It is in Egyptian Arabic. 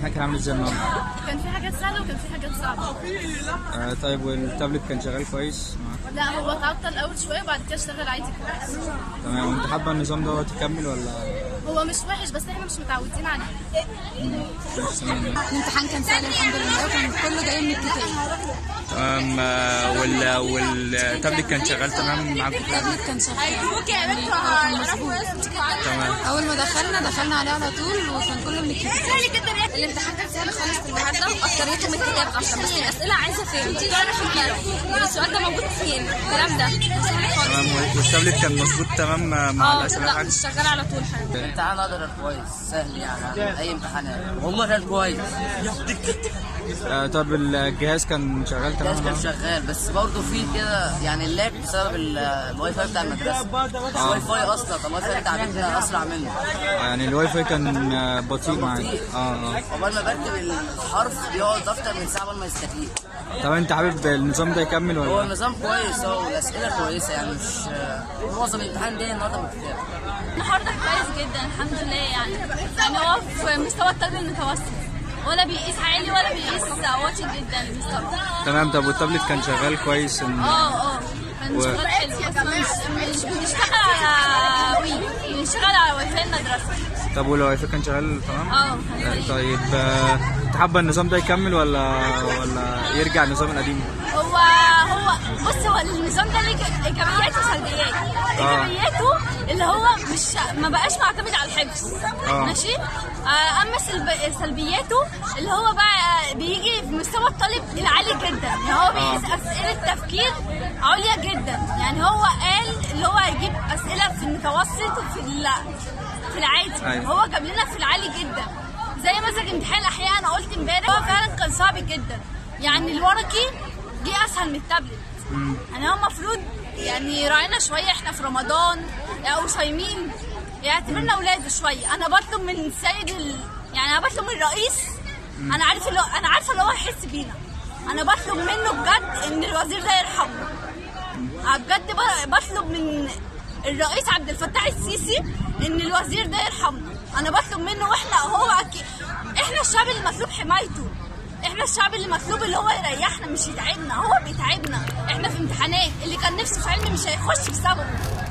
الامتحان كان عامل ازاي النهارده؟ كان في حاجات سهله وكان في حاجات صعبه آه طيب والتابلت كان شغال كويس؟ معاك؟ لا هو اتعطل اول شويه وبعد كده اشتغل عادي كويس تمام وانت حابه النظام دوت يكمل ولا هو مش وحش بس احنا مش متعودين عليه مش تمام؟ الامتحان كان سهل الحمد لله وكان كله جاي من الكتاب تمام آه، وال والتابلت كان شغال تمام معاكم التابلت كان شغال تمام اول ما دخلنا دخلنا عليه على طول وكان كله من الكتاب الامتحان كان سهل خالص النهارده واكتريته من الكتاب اصلا بس الاسئله عايزه فين تيجي انا في دماغي السؤال ده موجود فين الكلام ده سهل خالص تمام والتابلت كان مظبوط تمام آه، مع اه الاسئله لا بتاعتك؟ مش شغال على طول حاجه الامتحان هذا كويس سهل يعني عن اي امتحان يعني والله كان كويس آه طب الجهاز كان شغال الجهاز تمام كان النهاردة؟ شغال بس برضه في كده يعني اللاج بسبب ال- الواي فاي بتاع المدرسه مش واي فاي اصلا ده الواي فاي بتاع بيتنا اسرع منه آه، يعني الواي فاي كان آه، بطيء معاك اه اه عقبال ما بركب الحرف بيقعد اكتر من ساعه قبل ما يستجيب طب انت حابب النظام ده يكمل هو ولا النظام كويس اه والاسئله كويسه يعني مش معظم الامتحان جاي النهارده من الكتاب النهارده كويس جدا الحمد لله يعني يعني هو في مستوى الطالب المتوسط ولا بيقيس عالي ولا بيقيس واطي جدا المستوى تمام طب والتابلت كان شغال كويس إن... اه اه كان و- شغال حلو بس مش مش بنشتغل على وي بنشتغل على واي فاي المدرسه طب والواي فاي كان شغال تمام؟ اه كان آه، كويس. طيب آه، انت حابه النظام ده يكمل ولا ولا يرجع النظام القديم؟ هو هو بص هو النظام ده ليه ايجابيات وسلبيات ايجابياته اللي هو مش ما بقاش معتمد على الحفظ آه. ماشي آه، اما سلب- سلبياته اللي هو بقى بيجي في مستوى الطالب العالي جدا يعني هو بيقيس اسئله تفكير عليا جدا يعني هو قال اللي هو هيجيب اسئله في المتوسط وفي ال- في العادي أيوة. هو جاب لنا في العالي جدا زي مثلا امتحان الاحياء انا قلت امبارح هو فعلا كان صعب جدا يعني الورقي جه اسهل من التابلت يعني هو المفروض يعني راعينا شويه احنا في رمضان او صايمين يعتبرنا اولاده شويه انا بطلب من السيد ال... يعني انا بطلب من الرئيس انا عارف اللي هو انا عارفه اللي هو هيحس بينا انا بطلب منه بجد ان الوزير ده يرحمنا أنا بجد ب- بطلب من الرئيس عبد الفتاح السيسي ان الوزير ده يرحمنا انا بطلب منه واحنا هو أكيد احنا الشعب اللي مطلوب حمايته احنا الشعب اللي مطلوب اللي هو يريحنا مش يتعبنا هو بيتعبنا احنا في امتحانات اللي كان نفسه في علم مش هيخش بسببه